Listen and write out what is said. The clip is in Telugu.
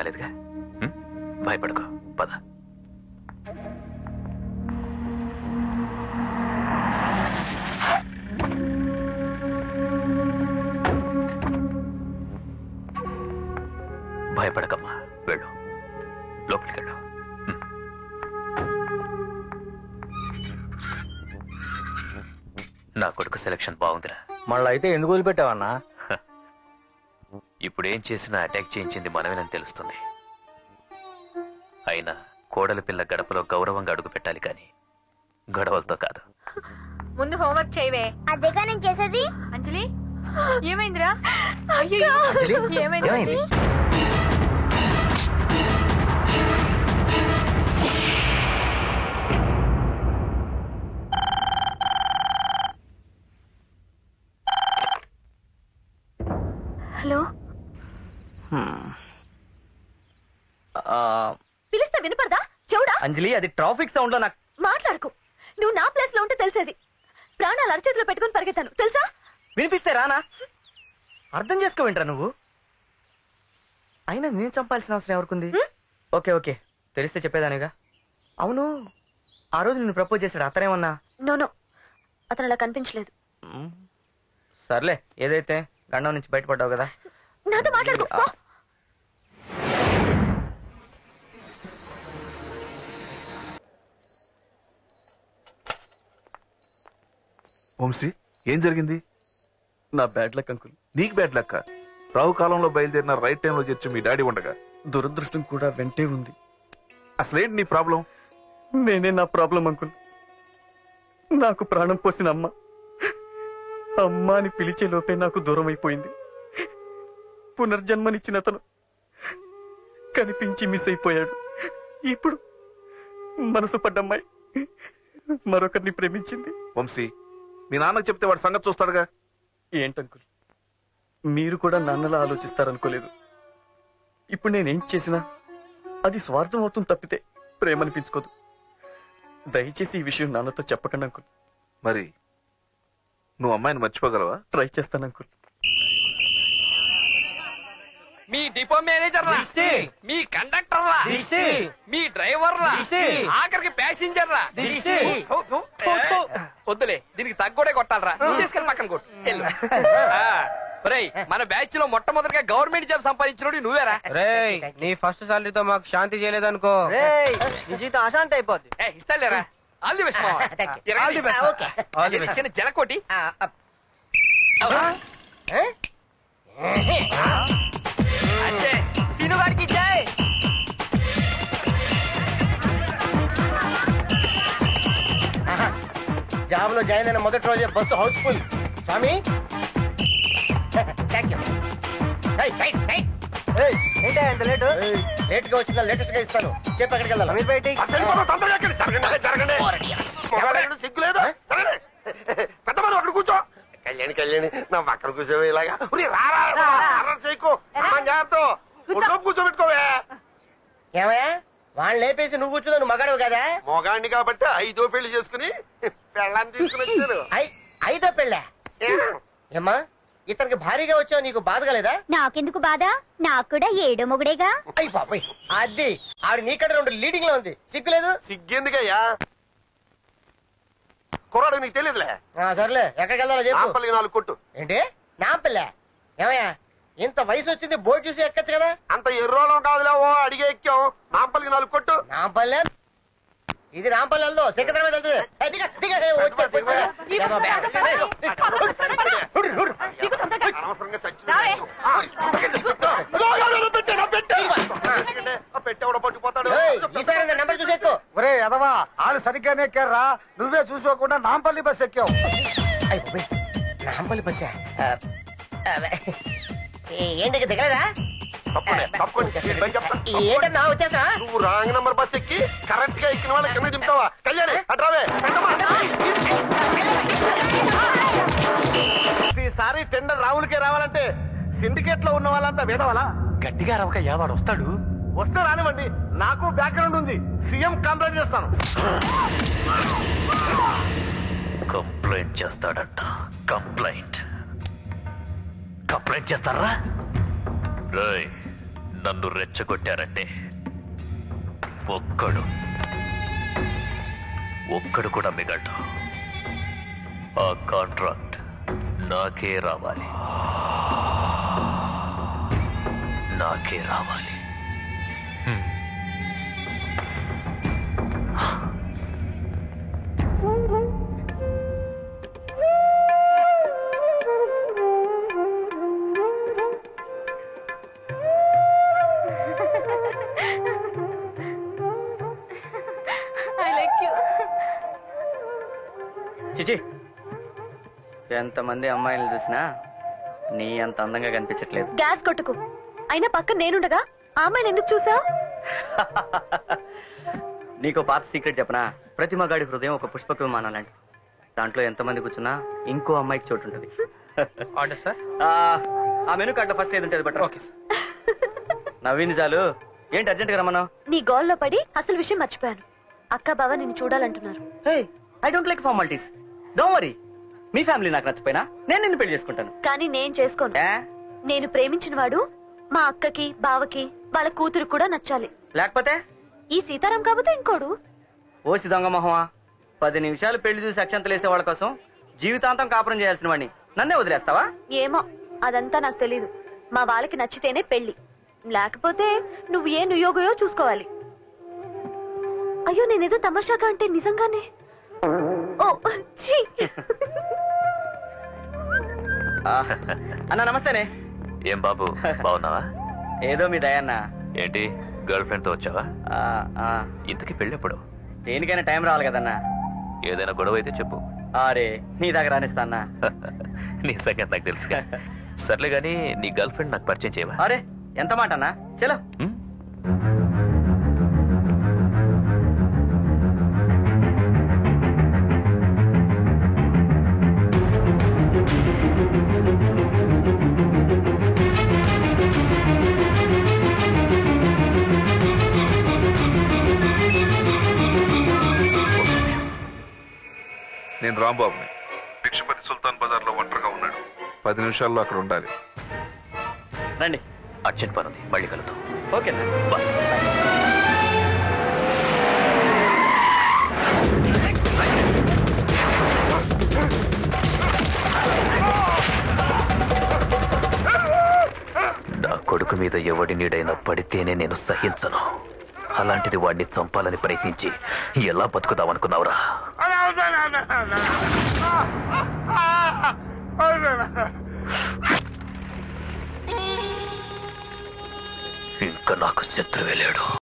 రాలేదుగా ఉం? భయపడకో పద భయపడకమ్మా వెళ్ళు లోపలికి వెళ్ళు ఉం. నా కొడుకు సెలక్షన్ బాగుందిరా మళ్ళీ అయితే ఎందుకు వదిలిపెట్టావన్నా ఇప్పుడు ఏం చేసినా అటాక్ చేయించింది మనమేనని తెలుస్తుంది అయినా కోడలి పిల్ల గడపలో గౌరవంగా అడుగు పెట్టాలి కానీ గొడవలతో కాదు ముందు హోంవర్క్ చేయవే అదేగా నేను చేసేది అంజలి ఏమైందిరా అయ్యో ఏమైంది ఏమైంది? హలో పిలిస్తే వినపడదా చెవుడా అంజలి అది ట్రాఫిక్ సౌండ్ లో నాకు మాట్లాడుకో నువ్వు నా ప్లేస్ లో ఉంటే తెలిసేది ప్రాణాలు అరచేతిలో పెట్టుకుని పరిగెత్తాను తెలుసా వినిపిస్తే రానా అర్థం చేసుకోవేంట్రా నువ్వు అయినా నేను చంపాల్సిన అవసరం ఎవరికుంది హ్మ్? ఓకే ఓకే తెలిస్తే చెప్పేదానిగా అవును ఆ రోజు నిన్ను ప్రపోజ్ చేశాడు అతనేమన్నా నో నో అతను అలా కనిపించలేదు మ్, సర్లే ఏదైతే గండం నుంచి బయటపడ్డావు కదా నాతో మాట్లాడుకో పో. వంశీ ఏం జరిగింది నా బ్యాడ్ లక్ అంకుల్ నీకు బ్యాడ్ లక్క రావు కాలంలో బయలుదేరిన రైట్ టైంలో చేర్చి మీ డాడీ ఉండగా దురదృష్టం కూడా వెంటే ఉంది అసలేంటి నీ ప్రాబ్లం నేనే నా ప్రాబ్లం అంకుల్ నాకు ప్రాణం పోసిన అమ్మ అమ్మ అని పిలిచే లోపే నాకు దూరం అయిపోయింది పునర్జన్మనిచ్చిన అతను కనిపించి మిస్ అయిపోయాడు ఇప్పుడు మనసు పడ్డమ్మాయి మరొకరిని ప్రేమించింది వంశీ మీ నాన్నకు చెప్తే వాడు సంగతి చూస్తాడుగా ఏంటంకుల్ మీరు కూడా నాన్నలా ఆలోచిస్తారనుకోలేదు ఇప్పుడు నేనేం చేసినా అది స్వార్థం అవుతుంది తప్పితే ప్రేమ అనిపించుకోదు దయచేసి ఈ విషయం నాన్నతో చెప్పకండి అంకుల్ మరి నువ్వు అమ్మాయిని మర్చిపోగలవా ట్రై చేస్తాను అంకుల్ మీ డిపో మేనేజర్ రా మీ కండక్టర్ రా మీ డ్రైవర్ రా ఆఖరికి ప్యాసింజర్ రా థు, థు. ఏ, వద్దులే దీనికి తగ్గోడే కొట్టాలరా నువ్వు తీసుకెళ్ళి పక్కన కొట్టు వెళ్ళు. ఆ, ఒరేయ్ మన బ్యాచ్ లో మొట్టమొదటిగా గవర్నమెంట్ జాబ్ సంపాదించినోడు నువ్వేరా రేయ్ నీ ఫస్ట్ సాలరీతో మాకు శాంతి చేయలేదనుకో నీ జీవితం అశాంతి అయిపోద్ది ఏ ఇస్తాలేరా ఆల్ ది బెస్ట్ మావా. ఇరవై All the best. ఆ, Okay. All the ఇది best. చిన్న జలకోటి అంతే తినుగాడికి జై జాబ్ లో జాయిన్ అయిన మొదటి రోజే బస్సు హౌస్ఫుల్ స్వామి థ్యాంక్ యూ ఏంటా ఎంత లేటు లేట్ గా వచ్చిందా లేటెస్ట్ గా ఇస్తాను చెప్పి ఎక్కడికి వెళ్ళాలి అమీర్ బయటి సిగ్గులేదు పెద్ద మనం అక్కడ కూర్చో కళ్యాణి కళ్యాణి నా పక్కన కూర్చోవే ఇలాగా ఉరి, రా, రా, రా, రా, చేయకు సామాన్ జాగ్రత్త ఒళ్ళోపు కూర్చోబెట్టుకోవే ఏమయ్యా వాళ్ళని లేపేసి నువ్వు కూర్చున్నా నువ్వు మగాడవు కదా మొగాడిని కాబట్టి ఐదో పెళ్లి చేసుకుని పెళ్ళాన్ని తీసుకుని వచ్చాను ఐ- ఐదో పెళ్ళా ఏమ్మా ఇతనికి భారీగా వచ్చావు నీకు బాధ కలేదా నాకెందుకు బాధ నాకు కూడా ఏడో మొగుడేగా అయ్యి బాబాయ్ అది ఆవిడ నీకంటే రెండు లీడింగ్ లో ఉంది సిగ్గులేదు సిగ్గెందుకయ్యా కుర్రాడు నీకు తెలియదులే ఆ, సర్లే ఎక్కడికి వెళ్దాలో చెప్పు ఆపల్లి నాలుగు కొట్టు ఏంటి నా పిల్ల ఏమయ్యా ఇంత వయసు వచ్చింది బోర్డు చూసి ఎక్కచ్చు కదా అంత ఎర్రోళం కాదులే ఓ అడిగే ఎక్కాం నాంపల్లికి నాలుగు కొట్టు నాంపల్లె ఇది నాంపల్లి వెళ్దాం సికింద్రాబాద్ వెళ్తుంది ఏ, దిగ, దిగ, ఏ, వచ్చాడు, పోయి, పోయి. ఏమో, బ్యాగ్. హుడు, హుడు. అనవసరంగా రావే. పెట్టేవాడు పట్టుకుపోతాడు ఏయ్, ఈసారి నా నెంబర్ చూసి ఎక్కువ ఒరే ఎదవా ఆడు సరిగ్గానే ఎక్కారా నువ్వే చూసుకోకుండా నాంపల్లి బస్ ఎక్కావు అయ్యి బాబోయ్, నాంపల్లి బస్సా ఆ, ఆ, ఏ- ఏంటి ఇక దిగలేదా తప్పకుండా, తప్పకుండా. ఏంటని చెప్తా? ఏంటన్నా వచ్చేసా నువ్వు రాంగ్ నంబర్ బస్ ఎక్కి కరెక్ట్ గా ఎక్కిన వాళ్ళ కింద దింపుతావా కళ్యాణి అట్రావే ఈసారి టెండర్ రావులకే రావాలంటే సిండికేట్ లో ఉన్న వాళ్ళంతా వేదవాలా గట్టిగా రవక వాడు వస్తాడు వస్తే రానివ్వండి నాకు బ్యాక్గ్రౌండ్ ఉంది సీఎం కంప్లైంట్ చేస్తాను కంప్లైంట్ చేస్తాడంట కంప్లైంట్ కంప్లైంట్ చేస్తారా రేయ్ నన్ను రెచ్చగొట్టారంటే ఒక్కడు ఒక్కడు కూడా మిగలడు ఆ కాంట్రాక్ట్ నాకే రావాలి నాకే రావాలి హ్మ్. ఐ లైక్ యూ చిచి ఎంతమంది అమ్మాయిలు చూసినా నీ అంత అందంగా కనిపించట్లేదు గ్యాస్ కొట్టుకు అయినా పక్కన నేనుండగా ఆ అమ్మాయిని ఎందుకు చూసా నీకో పాత సీక్రెట్ చెప్పనా ప్రతి మగాడి హృదయం ఒక పుష్పక విమానం లాంటిది దాంట్లో ఎంతమంది కూర్చున్నా ఇంకో అమ్మాయికి చోటు ఉంటుంది ఆర్డర్ సార్ ఆ, ఆ మెనూ కార్డు ఫస్ట్ ఏది ఉంటుంది బటర్ ఓకే సార్ నవ్వింది చాలు ఏంటి అర్జెంట్ గా రమ్మన్నావు నీ గోల్లో పడి అసలు విషయం మర్చిపోయాను అక్క బావ నిన్ను చూడాలంటున్నారు hey I don't like formalities don't worry మీ ఫ్యామిలీ నాకు నచ్చిపోయినా నేను నిన్ను పెళ్లి చేసుకుంటాను కానీ నేను చేసుకోను ఏ? నేను ప్రేమించిన వాడు మా అక్కకి బావకి వాళ్ళ కూతురు కూడా నచ్చాలి లేకపోతే ఈ సీతారాం కాకపోతే ఇంకోడు ఓసి దొంగ మొహమా పది నిమిషాలు పెళ్లి చూసి అక్షంతలు వేసే వాళ్ళ కోసం జీవితాంతం కాపురం చేయాల్సిన వాడిని నన్నే వదిలేస్తావా ఏమో అదంతా నాకు తెలీదు మా వాళ్ళకి నచ్చితేనే పెళ్లి లేకపోతే నువ్వు ఏ నుయోగయో చూసుకోవాలి అయ్యో నేనేదో తమాషాగా అంటే నిజంగానే ఓ ఛీ! ఆ, అన్న నమస్తేనే ఏం బాబు బాగున్నావా ఏదో మీ దయన్న ఏంటి గర్ల్ ఫ్రెండ్ తో వచ్చావా ఆ, ఆ, ఇంతకి పెళ్ళెప్పుడు దేనికైనా టైం రావాలి కదన్నా ఏదైనా గొడవ అయితే చెప్పు అరే నీ దగ్గర రానిస్తా అన్నా నీ సంగతి నాకు తెలుసుగా సర్లే గాని నీ గర్ల్ ఫ్రెండ్ నాకు పరిచయం చేయవా అరే ఎంత మాట అన్నా చలో ఉమ్? నేను రాంబాబుని భిక్షపతి సుల్తాన్ బజార్ లో ఒంటరిగా ఉన్నాడు పది నిమిషాల్లో అక్కడ ఉండాలి రండి అర్జెంట్ పని ఉంది మళ్ళీ కలుద్దాం ఓకే నా కొడుకు మీద ఎవడి నీడైనా పడితేనే నేను సహించను అలాంటిది వాడిని చంపాలని ప్రయత్నించి ఎలా బతుకుదామనుకున్నావురా ఇంకా నాకు శత్రువే లేడు